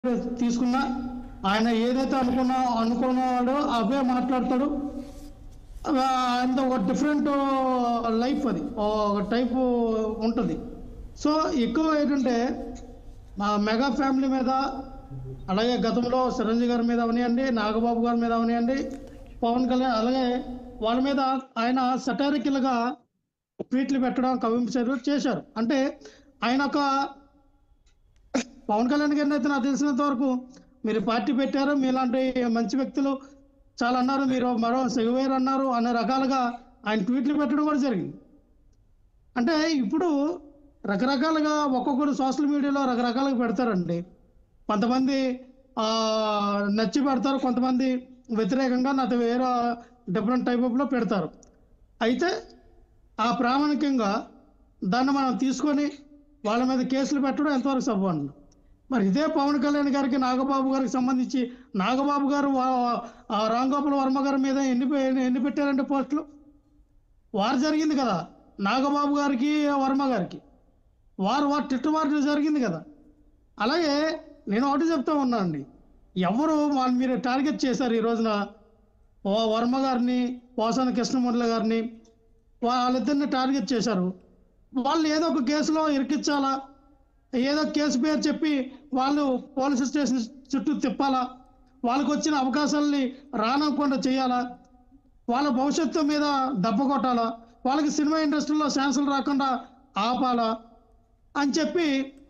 తీసుకున్నా ఆయన ఏదైతే అనుకున్నా అనుకున్నాడో అవే మాట్లాడతాడు ఆ, అంత ఒక డిఫరెంట్ లైఫ్ అది ఒక టైప్ ఉంటుంది సో ఎక్కువ ఏంటంటే మా మెగా ఫ్యామిలీ మీద అలాగే గతంలో చిరంజీవి గారి మీద అవనియండి నాగబాబు గారి మీద అవనియండి పవన్ కళ్యాణ్ అలాగే వాళ్ళ మీద ఆయన సటారికల్గా ట్వీట్లు పెట్టడం కవించారు చేశారు అంటే ఆయన ఒక పవన్ కళ్యాణ్ గారిని అయితే నాకు తెలిసినంత వరకు మీరు పార్టీ పెట్టారు మీలాంటి మంచి వ్యక్తులు చాలా అన్నారు మీరు మరో సెగవేర్ అన్నారు అనే రకాలుగా ఆయన ట్వీట్లు పెట్టడం కూడా జరిగింది అంటే ఇప్పుడు రకరకాలుగా ఒక్కొక్కరు సోషల్ మీడియాలో రకరకాలుగా పెడతారండి కొంతమంది ఆ, నచ్చి పెడతారు కొంతమంది వ్యతిరేకంగా నాతో వేరే డిఫరెంట్ టైప్ ఆఫ్లో పెడతారు అయితే ఆ ప్రామాణికంగా దాన్ని మనం తీసుకొని వాళ్ళ మీద కేసులు పెట్టడం ఎంతవరకు సవ్వండి మరి ఇదే పవన్ కళ్యాణ్ గారికి నాగబాబు గారికి సంబంధించి నాగబాబు గారు వా- ఆ రాంగోపాల్ వర్మ గారి మీద ఎన్ని పె- ఎన్ని పెట్టారంటే పోస్టులు వారు జరిగింది కదా నాగబాబు గారికి వర్మ గారికి వారు వారు తిట్టువారు జరిగింది కదా అలాగే నేను ఒకటి చెప్తా ఉన్నా అండి ఎవరు వాళ్ళు మీరు టార్గెట్ చేశారు ఈ రోజున ఓ వర్మ గారిని పోసాన కృష్ణమురళి గారిని వాళ్ళిద్దరిని టార్గెట్ చేశారు వాళ్ళు ఏదో ఒక కేసులో ఇరికించాలా ఏదో కేసు పేరు చెప్పి వాళ్ళు పోలీస్ స్టేషన్ చుట్టూ తిప్పాలా వాళ్ళకి వచ్చిన అవకాశాలని రానకుండా చేయాలా వాళ్ళ భవిష్యత్తు మీద దెబ్బ కొట్టాలా వాళ్ళకి సినిమా ఇండస్ట్రీలో ఛాన్సులు రాకుండా ఆపాలా అని చెప్పి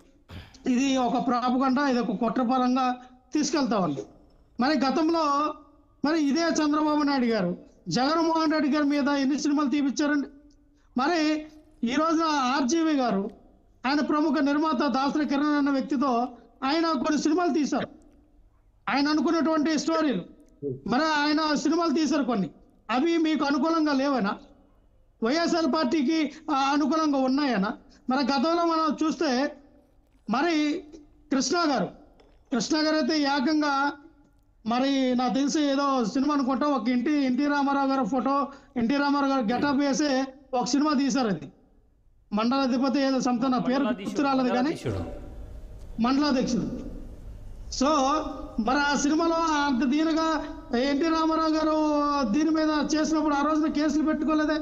ఇది ఒక ప్రాపకుండా ఇది ఒక కుట్రపరంగా తీసుకెళ్తామండి మరి గతంలో మరి ఇదే చంద్రబాబు నాయుడు గారు జగన్మోహన్ రెడ్డి గారి మీద ఎన్ని సినిమాలు తీపిచ్చారండి మరి ఈ రోజున ఆర్జీవి గారు ఆయన ప్రముఖ నిర్మాత దాసరి కిరణ్ అన్న వ్యక్తితో ఆయన కొన్ని సినిమాలు తీశారు ఆయన అనుకున్నటువంటి స్టోరీలు మరి ఆయన సినిమాలు తీశారు కొన్ని అవి మీకు అనుకూలంగా లేవనా వైఎస్ఆర్ పార్టీకి ఆ, అనుకూలంగా ఉన్నాయనా మరి గతంలో మనం చూస్తే మరి కృష్ణ గారు కృష్ణ గారు అయితే ఏకంగా మరి నాకు తెలిసి ఏదో సినిమా అనుకుంటా ఒక ఇంటి ఎన్టీ రామారావు గారి ఫోటో ఎన్టీ రామారావు గారు గెటప్ వేసి ఒక సినిమా తీశారు అది మండలాధిపతి ఏదో సంత నా పేరు గుర్తు రాలేదు కానీ మండలాధ్యక్షుడు సో మరి ఆ సినిమాలో అంత దీనిగా ఎన్టీ రామారావు గారు దీని మీద చేసినప్పుడు ఆ రోజున కేసులు పెట్టుకోలేదే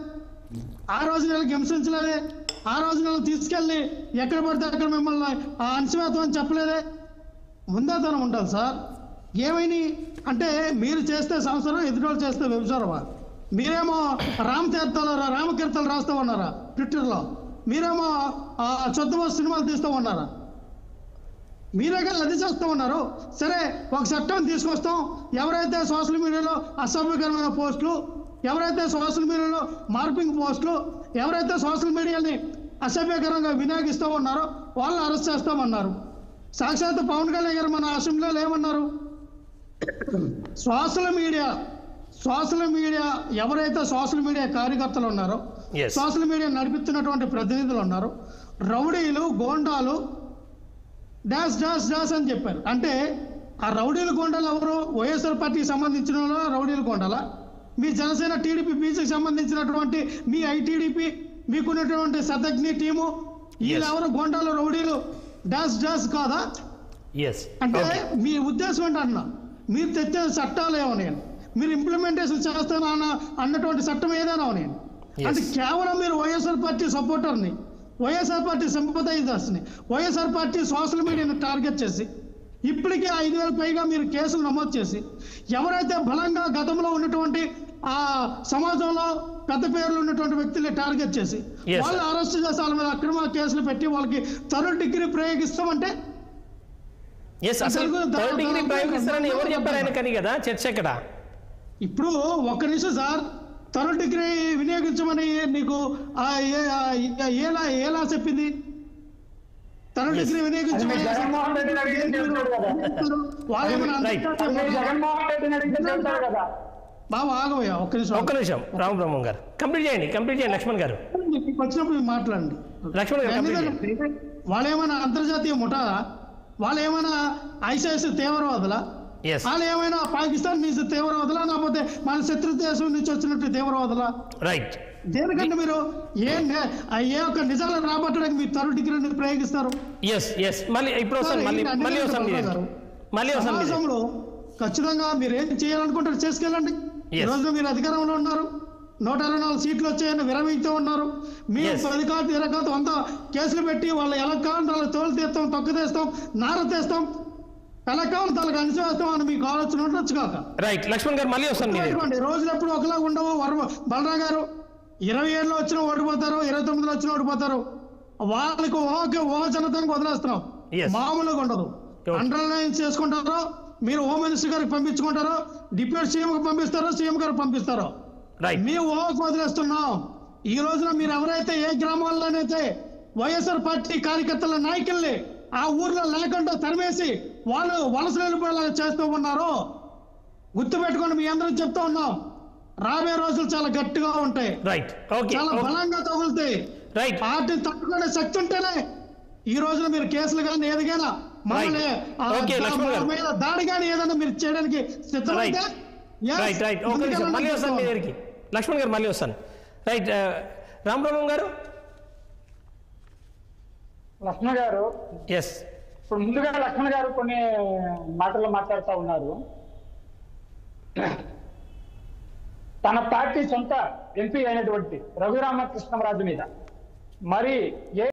ఆ రోజు నెలకి హింసించలేదే ఆ రోజు నెలలు తీసుకెళ్ళి ఎక్కడ పడితే అక్కడ మిమ్మల్ని ఆ అణచివేతం అని చెప్పలేదే ముందేతనం ఉంటుంది సార్ ఏమైనా అంటే మీరు చేస్తే సంవత్సరం ఎదురోళ్ళు చేస్తే వ్యభిచారమా మీరేమో రామతీర్థాలు రామకీర్తలు రాస్తూ ఉన్నారా ట్విట్టర్లో మీరేమో ఆ చొద్దుమ సినిమాలు తీస్తూ ఉన్నారా మీరే కదా అది చేస్తూ ఉన్నారు సరే ఒక చట్టం తీసుకొస్తాం ఎవరైతే సోషల్ మీడియాలో అసభ్యకరమైన పోస్టులు ఎవరైతే సోషల్ మీడియాలో మార్పింగ్ పోస్టులు ఎవరైతే సోషల్ మీడియాని అసభ్యకరంగా వినియోగిస్తూ ఉన్నారో వాళ్ళని అరెస్ట్ చేస్తామన్నారు సాక్షాత్ పవన్ కళ్యాణ్ గారు మన అసెంబ్లీలో ఏమన్నారు సోషల్ మీడియా సోషల్ మీడియా ఎవరైతే సోషల్ మీడియా కార్యకర్తలు ఉన్నారో Yes. సోషల్ మీడియా నడిపిస్తున్నటువంటి ప్రతినిధులు ఉన్నారు రౌడీలు గోండాలు డాష్ డాష్ డాష్ అని చెప్పారు అంటే ఆ రౌడీలు గోండాలు ఎవరు వైఎస్ఆర్ పార్టీకి సంబంధించిన వాళ్ళా? రౌడీలు గోండాలా మీ జనసేన టీడీపీ బీసీకి సంబంధించినటువంటి మీ ఐటీడీపీ మీకున్నటువంటి శతజ్ఞి టీము వీళ్ళు Yes. ఎవరు గోండాలు రౌడీలు డాష్ డాష్ కాదా ఎస్ అంటే ఓకే మీ ఉద్దేశం ఏంటి అన్న మీరు తెచ్చే చట్టాలు ఏమన్నాయండి మీరు ఇంప్లిమెంటేషన్ చేస్తాను అన్న అన్నటువంటి చట్టం ఏదైనా ఉన్నాయండి Yes. అంటే కేవలం మీరు వైఎస్ఆర్ పార్టీ సపోర్టర్ని వైఎస్ఆర్ పార్టీ సింపథైజర్స్ని వైఎస్ఆర్ పార్టీ సోషల్ మీడియాని టార్గెట్ చేసి ఇప్పటికే ఐదు వేల పైగా మీరు కేసులు నమోదు చేసి ఎవరైతే బలంగా గతంలో ఉన్నటువంటి ఆ సమాజంలో పెద్ద పేర్లు ఉన్నటువంటి వ్యక్తుల్ని టార్గెట్ చేసి Yes, వాళ్ళు sir. అరెస్ట్ చేసి వాళ్ళ మీద అక్రమ కేసులు పెట్టి వాళ్ళకి థర్డ్ డిగ్రీ ప్రయోగిస్తామంటే ఎస్ అసలు అసలు థర్డ్ డిగ్రీ దాదాపు ప్రయోగిస్తారని ఎవరు చెప్పారు ఆయన కానీ కదా చర్చ ఎక్కడ ఇప్పుడు ఒక్క నిమిషం సార్ థర్డ్ డిగ్రీ వినియోగించమని నీకు ఆ ఏ- ఆ ఏ- ఎలా ఎలా చెప్పింది థర్డ్ Yes. డిగ్రీ వినియోగించమని అది జగన్మోహన్ రెడ్డిని అడిగితే చెప్తాడు కదా. వాళ్ళు ఏమైనా Right. అంతర్జాతీయ మీరు జగన్మోహన్ రెడ్డిని అడిగితే చెప్తాడు కదా బాబు ఆగవయ్యా ఒక్క నిమిషం ఒక్క నిమిషం రామబ్రహ్మం గారు కంప్లీట్ చేయండి కంప్లీట్ చేయండి లక్ష్మణ్ గారు మీకు వచ్చినప్పుడు మీరు మాట్లాడండి లక్ష్మణ్ గారు కంప్లీట్ చేయండి ఎందుకంటే వాళ్ళు ఏమైనా అంతర్జాతీయ ముఠాలా వాళ్ళు ఏమైనా ఐసిఐసి తీవ్రవాదులా ఎస్ వాళ్ళు ఏమైనా పాకిస్తాన్ నుంచి తీవ్రవాదులా లేకపోతే మన శత్రు దేశం నుంచి వచ్చినట్టు తీవ్రవాదులా రైట్ దేనికంటే మీరు ఏ నే- ఆ ఏ ఒక్క నిజాలను రాబట్టడానికి మీరు థర్డ్ డిగ్రీని ప్రయోగిస్తారు ఎస్ ఎస్ మళ్ళీ ఇప్పుడు వస్తాను మళ్ళీ ఏంటి అన్ని మళ్ళీ విధాలు వస్తాను బాబా మీరు గారు? మళ్ళీ వస్తాను మీదే. సమాజంలో ఖచ్చితంగా మీరు ఏం చేయాలనుకుంటారు చేసుకెళ్ళండి ఈ Yes. రోజు మీరు అధికారంలో ఉన్నారు నూట ఇరవై నాలుగు సీట్లు వచ్చాయని విరమిస్తూ ఉన్నారు మీరు Yes. పది కాదు ఇరవై కాదు వంద కేసులు పెట్టి వాళ్ళు ఎలా కావాలంటే వాళ్ళ తోలు తీస్తాం తొక్కు తీస్తాం నార తీస్తాం ఎలా కావాలి వాళ్ళకి అణిచివేస్తాం అని మీకు ఆలోచన ఉండొచ్చు కాక రైట్ లక్ష్మణ్ గారు మళ్ళీ వస్తాను మీ దగ్గర పెట్టుకోండి రోజులు ఎప్పుడు ఒకలా ఉండవు వర బలరా గారు ఇరవై ఏళ్ళు వచ్చిన ఓడిపోతారు ఇరవై తొమ్మిదిలో వచ్చిన ఓడిపోతారు వాళ్ళకి ఓకే ఓ జనతానికి వదిలేస్తున్నాం Yes. మామూలుగా ఉండదు Okay. అండర్లైన్ చేసుకుంటారో మీరు హోమ్ మినిస్టర్ గారికి పంపించుకుంటారో డిప్యూటీ సీఎం కి పంపిస్తారో సీఎం గారికి పంపిస్తారో రైట్ మీ ఓకు వదిలేస్తున్నాం ఈ రోజున మీరు ఎవరైతే ఏ గ్రామాల్లోనైతే వైఎస్ఆర్ పార్టీ కార్యకర్తల నాయకుల్ని ఆ ఊర్లో లేకుండా తరిమేసి వాళ్ళు వలసలు వెళ్ళిపోయేలాగా చేస్తూ ఉన్నారో గుర్తుపెట్టుకొని మీ అందరం చెప్తా ఉన్నాం రాబోయే రోజులు చాలా గట్టిగా ఉంటాయి రైట్ ఓకే చాలా బలంగా తగులుతాయి రైట్ పార్టీ తట్టుకునే శక్తి ఉంటేనే ఈ రోజున మీరు కేసులు కానీ ఏదిగైనా మమ్మల్ని ఆ Okay, దా- లక్ష్మణ్ గారు. మీద దాడి కానీ ఏదైనా మీరు చేయడానికి సిద్ధమైతే yes, రైట్ రైట్ ఒక నిమిషం ముందుకెళ్ళండి మళ్ళీ వస్తాను మీ దగ్గరికి లక్ష్మణ్ గారు మళ్ళీ వస్తాను రైట్ రామ్ బ్రహ్మం గారు లక్ష్మణ్ గారు ఎస్ ఇప్పుడు ముందుగా లక్ష్మణ్ గారు కొన్ని మాటలు మాట్లాడుతూ ఉన్నారు తన పార్టీ సొంత ఎంపీ అయినటువంటి రఘురామకృష్ణరాజు మీద మరి ఏ